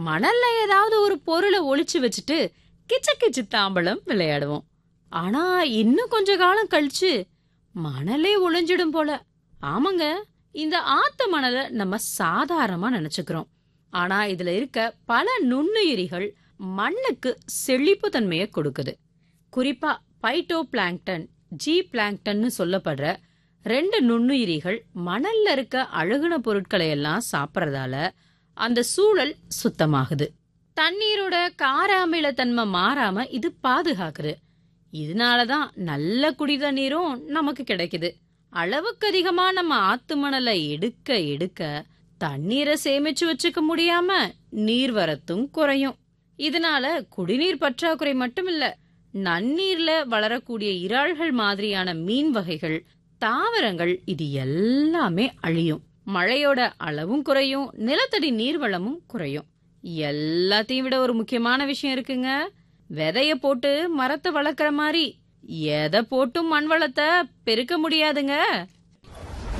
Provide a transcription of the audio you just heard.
மணல்ல ஏதாவது ஒரு பொருளை ஒளிச்சு வச்சுட்டு கிச்ச கிச்சு தாம்பலம் விளையாடுவோம் ஆனா இன்னும் கொஞ்ச காலம் கழிச்சு மணலே ஒளிஞ்சிடும் போல ஆமாங்க இந்த ஆத்து மணலை நம்ம சாதாரணமா நினைச்சுக்கிறோம் ஆனா இதுல இருக்க பல நுண்ணுயிரிகள் மண்ணுக்கு செழிப்பு தன்மையை கொடுக்குது குறிப்பா பைட்டோ பிளாங்டன் ஜி பிளாங்டன்னு சொல்லப்படுற ரெண்டு நுண்ணுயிரிகள் மணல்ல இருக்க அழுகுன பொருட்களை எல்லாம் சாப்பிட்றதால அந்த சூழல் சுத்தமாகுது தண்ணீரோட கார அமிலத்தன்மை மாறாம இது பாதுகாக்குது இதனாலதான் நல்ல குடி தண்ணீரும் நமக்கு கிடைக்குது அளவுக்கு அதிகமா நம்ம ஆத்து மணலை எடுக்க எடுக்க தண்ணீரை சேமிச்சு வச்சுக்க முடியாம நீர்வரத்தும் குறையும் இதனால குடிநீர் பற்றாக்குறை மட்டும் இல்ல நன்னீர்ல வளரக்கூடிய இறால்கள் மாதிரியான மீன் வகைகள் தாவரங்கள் இது எல்லாமே அழியும் மழையோட அளவும் குறையும் நிலத்தடி நீர்வளமும் குறையும் எல்லாத்தையும் விட ஒரு முக்கியமான விஷயம் இருக்குங்க விதைய போட்டு மரத்தை வளர்க்குற மாதிரி எதை போட்டும் மண் வளத்தை பெருக்க முடியாதுங்க